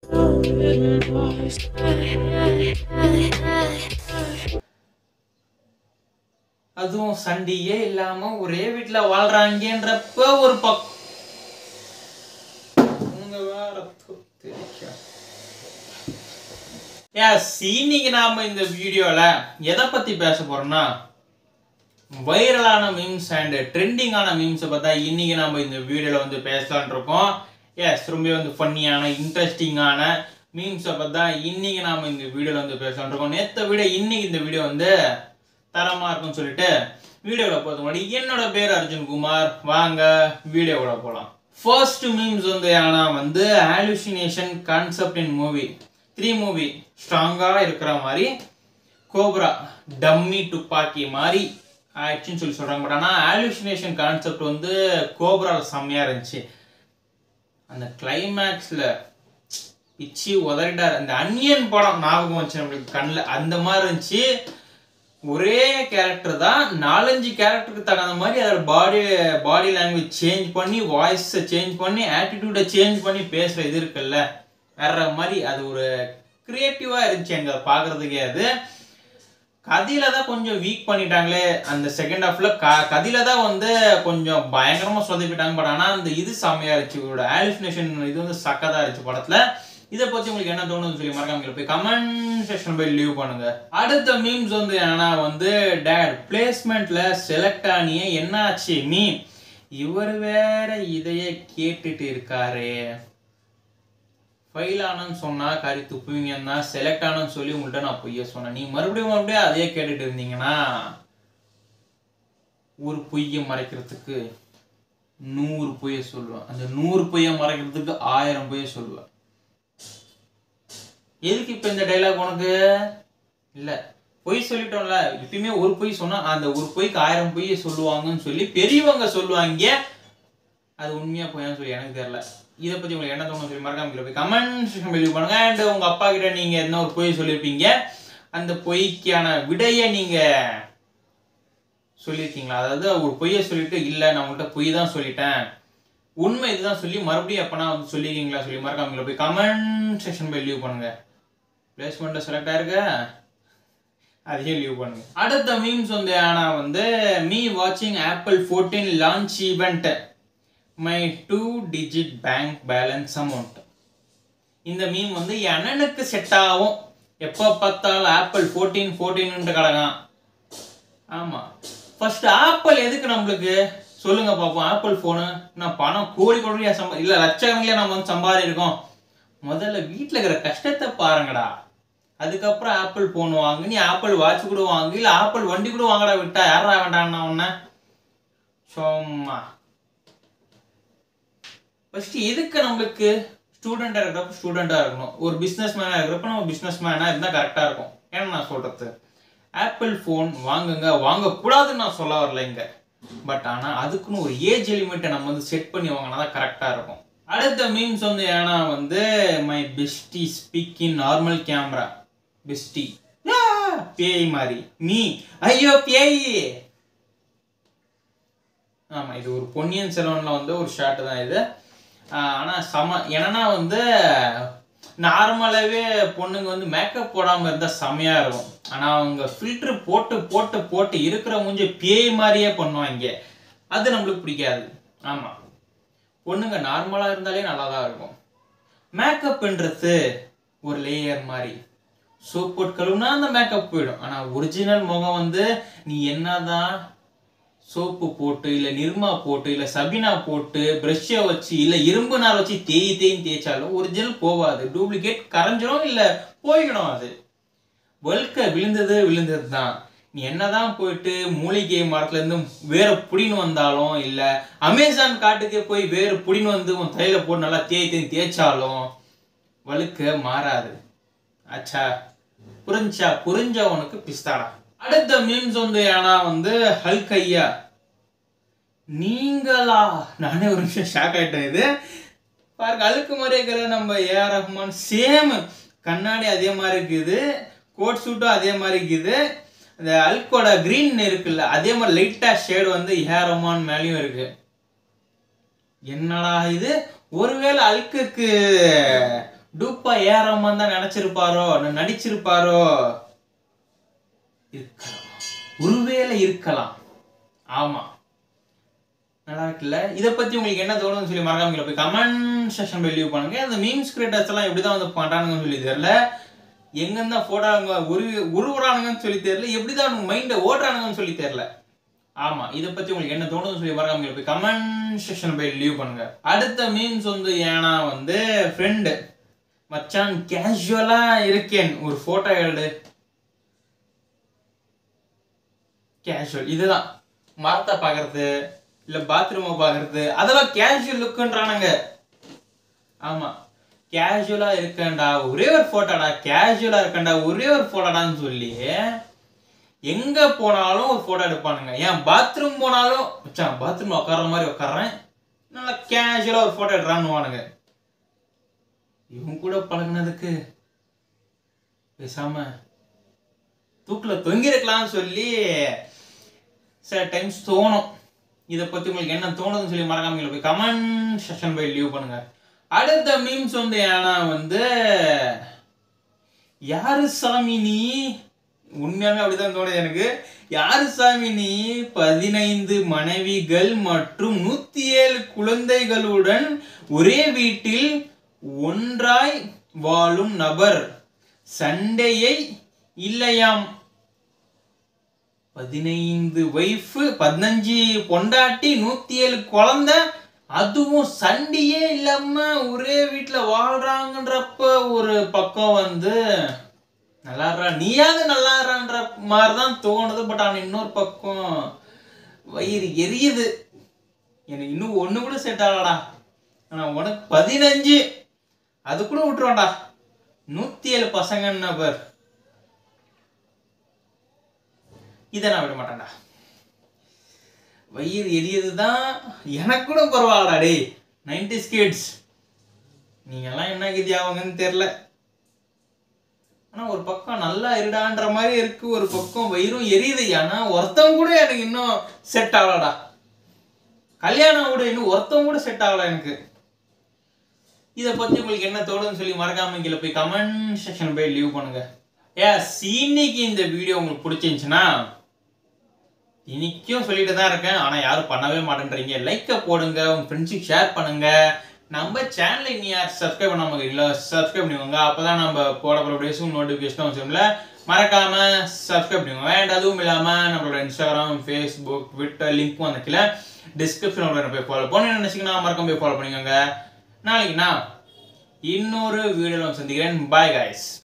அதுவும் சண்டையே இல்லாம ஒரே வீட்டுல வாழ்றாங்கன்றப்ப ஒரு பக் உங்க வேற தெரியும் எஸ் இன்னைக்கு நாம இந்த வீடியோல எதை பத்தி பேச போறோம்னா வைரலான மீம்ஸ் அண்ட் ட்ரெண்டிங்கான மீம்ஸை பார்த்தா இன்னைக்கு நாம இந்த வீடியோல வந்து பேசலாம்னு இருக்கோம் எஸ் ரொம்ப வந்து ஃபன்னியான இன்ட்ரெஸ்டிங்கான மீம்ஸை பார்த்தா இன்னைக்கு நாம இந்த வீடியோல வந்து பேசலாம்னு இருக்கோம் நேற்ற விட இன்னைக்கு இந்த வீடியோ வந்து தரமா இருக்கும்னு சொல்லிட்டு வீடியோவில் போகிறது முன்னாடி என்னோட பேர் அர்ஜுன் குமார் வாங்க வீடியோவோட போகலாம் ஃபர்ஸ்ட் மீம்ஸ் வந்து ஏன்னா வந்து hallucination concept in movie three movie ஸ்ட்ராங்காக இருக்கிற மாதிரி கோப்ரா டம்மி துப்பாக்கி மாதிரி ஆயிடுச்சுன்னு சொல்லி சொல்கிறாங்க பட் ஆனால் ஹாலுசினேஷன் கான்செப்ட் வந்து கோப்ராவில் செம்மையாக இருந்துச்சு அந்த கிளைமேக்ஸில் பிச்சு உதறிட்டார் அந்த அன்னியன் படம் ஞாபகம் வச்சு நம்மளுக்கு கண்ணில் அந்த மாதிரி இருந்துச்சு ஒரே கேரக்டர் தான் நாலஞ்சு கேரக்டருக்கு தகுந்த மாதிரி அதோட பாடி பாடி லாங்குவேஜ் சேஞ்ச் பண்ணி வாய்ஸை சேஞ்ச் பண்ணி ஆட்டிடியூடை சேஞ்ச் பண்ணி பேசுகிற இது இருக்குல்ல வேற மாதிரி அது ஒரு க்ரியேட்டிவாக இருந்துச்சு எங்க பார்க்குறதுக்கே அது கதையில தான் கொஞ்சம் வீக் பண்ணிட்டாங்களே அந்த செகண்ட் ஹாஃப்ல க கதையில தான் வந்து கொஞ்சம் பயங்கரமா சொதப்பிட்டாங்க பட் ஆனால் அந்த இது செம்மையா இருந்துச்சு இவரோட ஆலிஃபினேஷன் இது வந்து சக்கதா இருந்துச்சு படத்துல இதை பத்தி உங்களுக்கு என்ன தோணுதுன்னு சொல்லி மறக்காம கீழே போய் கமெண்ட் செக்ஷன் போய் லீவ் பண்ணுங்க அடுத்த மீம்ஸ் வந்து என்னன்னா வந்து டேட் பிளேஸ்மெண்ட்ல செலக்ட் ஆனிய என்னாச்சு மீம் இவர் வேற இதைய கேட்டுட்டு இருக்காரு ஃபெயில் ஆனன்னு சொன்னா கறி துப்புவீங்கன்னா செலக்ட் ஆனன்னு சொல்லி உங்கள்கிட்ட நான் பொய்ய சொன்னேன் நீ மறுபடியும் மறுபடியும் அதே கேட்டுட்டு இருந்தீங்கன்னா ஒரு பொய்யை மறைக்கிறதுக்கு நூறு பொய்ய சொல்லுவேன் அந்த நூறு பொய்யை மறைக்கிறதுக்கு ஆயிரம் பொய்ய சொல்லுவேன் எதுக்கு இப்ப இந்த டைலாக் உனக்கு இல்ல பொய் சொல்லிட்டோம்ல எப்பயுமே ஒரு பொய் சொன்னா அந்த ஒரு பொய்க்கு ஆயிரம் பொய்ய சொல்லுவாங்கன்னு சொல்லி பெரியவங்க சொல்லுவாங்க அது உண்மையா பொய்யான்னு சொல்லி எனக்கு தெரியல இதை பத்தி உங்களுக்கு என்ன தோணும் சொல்லி மறக்காம கீழே போய் கமெண்ட் செக்ஷன் வெளியே பண்ணுங்க அண்ட் உங்க அப்பா கிட்ட நீங்க என்ன ஒரு பொய் சொல்லியிருப்பீங்க அந்த பொய்க்கான விடையை நீங்க சொல்லியிருக்கீங்களா அதாவது ஒரு பொய்யை சொல்லிட்டு இல்லை நான் உங்கள்கிட்ட பொய் தான் சொல்லிட்டேன் உண்மை இதுதான் சொல்லி மறுபடியும் எப்பனா வந்து சொல்லியிருக்கீங்களா சொல்லி மறக்காம கீழே போய் கமெண்ட் செக்ஷன் போய் லீவ் பண்ணுங்க பிளேஸ்மெண்ட்ல செலக்ட் ஆயிருக்க அதையும் லீவ் பண்ணுங்க அடுத்த மீம்ஸ் வந்து ஆனா வந்து மீ வாட்சிங் Apple fourteen launch event my two digit bank balance amount இந்த மீம் வந்து என் அண்ணனுக்கு செட் ஆகும் எப்போ பார்த்தாலும் ஆப்பிள் ஃபோர்டீன் ஃபோர்டீன் கிடக்கான் ஆமா ஃபர்ஸ்ட் ஆப்பிள் எதுக்கு நம்மளுக்கு சொல்லுங்க பார்ப்போம் ஆப்பிள் ஃபோனு நான் பணம் கோடி கோடியா சம்பா இல்ல லட்சக்கணக்கில் நம்ம வந்து சம்பாதி இருக்கோம் முதல்ல வீட்டில் இருக்கிற கஷ்டத்தை பாருங்கடா அதுக்கப்புறம் ஆப்பிள் ஃபோன் வாங்கு நீ ஆப்பிள் வாட்ச் கூட வாங்கு இல்ல ஆப்பிள் வண்டி கூட வாங்கடா விட்டா யாரா வேண்டாம்னா உன்ன சும்மா ஃபர்ஸ்ட் எதுக்கு நம்மளுக்கு ஸ்டூடெண்டா இருக்கிறப்ப ஸ்டூடெண்டா இருக்கணும் ஒரு பிசினஸ் மேனா இருக்கிறப்ப நம்ம பிசினஸ் மேனா இருந்தா கரெக்டா இருக்கும் ஏன்னா நான் சொல்றது ஆப்பிள் ஃபோன் வாங்குங்க வாங்கக்கூடாதுன்னு நான் சொல்ல வரல இங்க பட் ஆனா அதுக்குன்னு ஒரு ஏஜ் லிமிட்டை நம்ம வந்து செட் பண்ணி வாங்கினா தான் கரெக்டா இருக்கும் அடுத்த மீம்ஸ் வந்து ஏன்னா வந்து my bestie speak in normal camera bestie பேய் மாதிரி நீ ஐயோ பேய் ஆமா இது ஒரு பொன்னியின் செல்வன்ல வந்து ஒரு ஷாட் தான் இது ஆஹ் ஆனா சம என்னன்னா வந்து நார்மலாவே பொண்ணுங்க வந்து மேக்கப் போடாம இருந்தா செமையா இருக்கும் ஆனா அவங்க ஃபில்டர் போட்டு போட்டு போட்டு இருக்கிற மூஞ்சி பேய் மாதிரியே பண்ணுவாங்க அது நம்மளுக்கு பிடிக்காது ஆமா பொண்ணுங்க நார்மலா இருந்தாலே நல்லா தான் இருக்கும் மேக்கப்ன்றது ஒரு லேயர் மாதிரி சோப் போட்டு கழுவுனா அந்த மேக்கப் போயிடும் ஆனா ஒரிஜினல் முகம் வந்து நீ என்னதான் சோப்பு போட்டு இல்ல நிர்மா போட்டு இல்ல சபினா போட்டு பிரஷ்ஷை வச்சு இல்ல இரும்பு நார் வச்சு தேய் தேய் தேய்ச்சாலும் ஒரிஜினல் போகாது டூப்ளிகேட் கரைஞ்சிரும் இல்ல போய்கிடும் அது வழுக்க விழுந்தது விழுந்தது தான் நீ என்னதான் போயிட்டு மூலிகை மரத்துல இருந்து வேற புடின்னு வந்தாலும் இல்ல அமேசான் காட்டுக்கே போய் வேற புடின்னு வந்து உன் தலையில போட்டு நல்லா தேய் தேய் தேய்ச்சாலும் வழுக்க மாறாது ஆச்சா புரிஞ்சா புரிஞ்சவனுக்கு பிஸ்தாடா அடுத்த மீம்ஸ் வந்து ஏன்னா வந்து ஹல்க் ஐயா நீங்களா நானே ஒரு நிமிஷம் ஷாக் ஆயிட்டேன் இது பாருங்க அழுக்கு மாதிரி இருக்கிற நம்ம ஏஆர் ரஹ்மான் சேம் கண்ணாடி அதே மாதிரி இருக்குது கோட் சூட்டும் அதே மாதிரி இருக்குது அந்த அல்கோட கிரீன் இருக்குல்ல அதே மாதிரி லைட்டா ஷேடு வந்து ஏஆர் ரஹ்மான் மேலேயும் இருக்கு என்னடா இது ஒருவேளை அல்குக்கு டூப்பா ஏறாம தான் நினைச்சிருப்பாரோ இல்ல நடிச்சிருப்பாரோ இருக்கலாம் ஒருவேளை இருக்கலாம் ஆமா நல்லா இருக்குல்ல இதை பத்தி உங்களுக்கு என்ன தோணுதுன்னு சொல்லி மறக்காம கீழே போய் கமெண்ட் செக்ஷன் போய் லீவ் பண்ணுங்க அந்த மீம்ஸ் கிரியேட்டர்ஸ் எல்லாம் எப்படிதான் வந்து பண்றானுங்கன்னு சொல்லி தெரியல எங்கேருந்தா போட்டோ உரு உருவுறானுங்கன்னு சொல்லி தெரியல எப்படிதான் அவங்க மைண்டை ஓடுறானுங்கன்னு சொல்லி தெரியல ஆமா இதை பத்தி உங்களுக்கு என்ன தோணுதுன்னு சொல்லி மறக்காம கீழே போய் கமெண்ட் செக்ஷன் போய் லீவ் பண்ணுங்க அடுத்த மீம்ஸ் வந்து ஏன்னா வந்து ஃப்ரெண்டு மச்சான் கேஷுவலா இருக்கேன் ஒரு போட்டோ எடு கேஷுவல் இதுதான் மரத்தை பார்க்கறது இல்ல பாத்ரூமை பார்க்கறது அதெல்லாம் கேஷுவல் லுக்குன்றானுங்க ஆமா கேஷுவலா இருக்கேன்டா ஒரே ஒரு போட்டோடா கேஷுவலா இருக்கேன்டா ஒரே ஒரு போட்டோடான்னு சொல்லி எங்க போனாலும் ஒரு போட்டோ எடுப்பானுங்க ஏன் பாத்ரூம் போனாலும் மச்சான் பாத்ரூம்ல உட்கார்ற மாதிரி உட்கார்றேன் நல்லா கேஷுவலா ஒரு போட்டோ எடுறான்னுவானுங்க இவன் கூட பழகுனதுக்கு பேசாம தூக்குல தொங்கிருக்கலாம்னு சொல்லி சில டைம்ஸ் தோணும் இதை பத்தி உங்களுக்கு என்ன தோணுதுன்னு சொல்லி மறக்காம கீழே போய் கமெண்ட் செக்ஷன் போய் லீவ் பண்ணுங்க அடுத்த மீம்ஸ் வந்து ஏன்னா வந்து யாரு சாமி நீ உண்மையாலுமே அப்படிதான் தோணுது எனக்கு யாரு சாமி நீ பதினைந்து மனைவிகள் மற்றும் நூத்தி ஏழு குழந்தைகளுடன் ஒரே வீட்டில் ஒன்றாய் வாழும் நபர் சண்டையை இல்லையாம் பதினைந்து ஒய்ஃபு பதினஞ்சு பொண்டாட்டி நூத்தி ஏழு குழந்தை அதுவும் சண்டையே இல்லாம ஒரே வீட்டுல வாழ்றாங்கன்றப்ப ஒரு பக்கம் வந்து நல்லா இருறா நீயாவது நல்லா இருறான்ற மாதிரிதான் தோணுது பட் ஆனா இன்னொரு பக்கம் வயிறு எரியுது எனக்கு இன்னும் ஒண்ணு கூட செட் ஆகலடா ஆனா உனக்கு பதினஞ்சு அது கூட விட்டுருவான்டா நூத்தி ஏழு பசங்கன்னு பார் இதை நான் விட மாட்டேன்டா வயிறு எரியதுதான் எனக்கு கூட பரவாயில்லடா டேய் நைன்டி கிட்ஸ் நீங்கெல்லாம் என்ன கதி ஆவாங்கன்னு தெரில ஆனா ஒரு பக்கம் நல்லா இருடான்ற மாதிரி இருக்கு ஒரு பக்கம் வயிறும் எரியுது ஆனா ஒருத்தன் கூட எனக்கு இன்னும் செட் ஆகலடா கல்யாணம் கூட இன்னும் ஒருத்தன் கூட செட் ஆகல எனக்கு இதை பத்தி உங்களுக்கு என்ன தோணுதுன்னு சொல்லி மறக்காம கீழே போய் கமெண்ட் செக்ஷன் போய் லீவ் பண்ணுங்க எஸ் இன்னைக்கு இந்த வீடியோ உங்களுக்கு பிடிச்சிருந்துச்சுன்னா இன்னைக்கும் சொல்லிட்டு தான் இருக்கேன் ஆனா யாரும் பண்ணவே மாட்டேன்றீங்க லைக்கை போடுங்க உங்க ஃப்ரெண்ட்ஸுக்கு ஷேர் பண்ணுங்க நம்ம சேனலை இனி யார் சப்ஸ்கிரைப் பண்ணாம இருக்கீங்களா சப்ஸ்கிரைப் பண்ணிக்கோங்க அப்பதான் நம்ம போட போற வீடியோஸும் நோட்டிஃபிகேஷன் வச்சோம்ல மறக்காம சப்ஸ்கிரைப் பண்ணிக்கோங்க அண்ட் அதுவும் இல்லாம நம்மளோட இன்ஸ்டாகிராம் ஃபேஸ்புக் ட்விட்டர் லிங்க்கும் அந்த கீழே டிஸ்கிரிப்ஷனோட போய் ஃபாலோ பண்ணி நினைச்சீங்கன்னா மறக்காம போய் ஃபாலோ பண்ணிக்கோங்க நாளைக்கு நான் இன்னொரு வீடியோல சந்திக்கிறேன் பாய் guys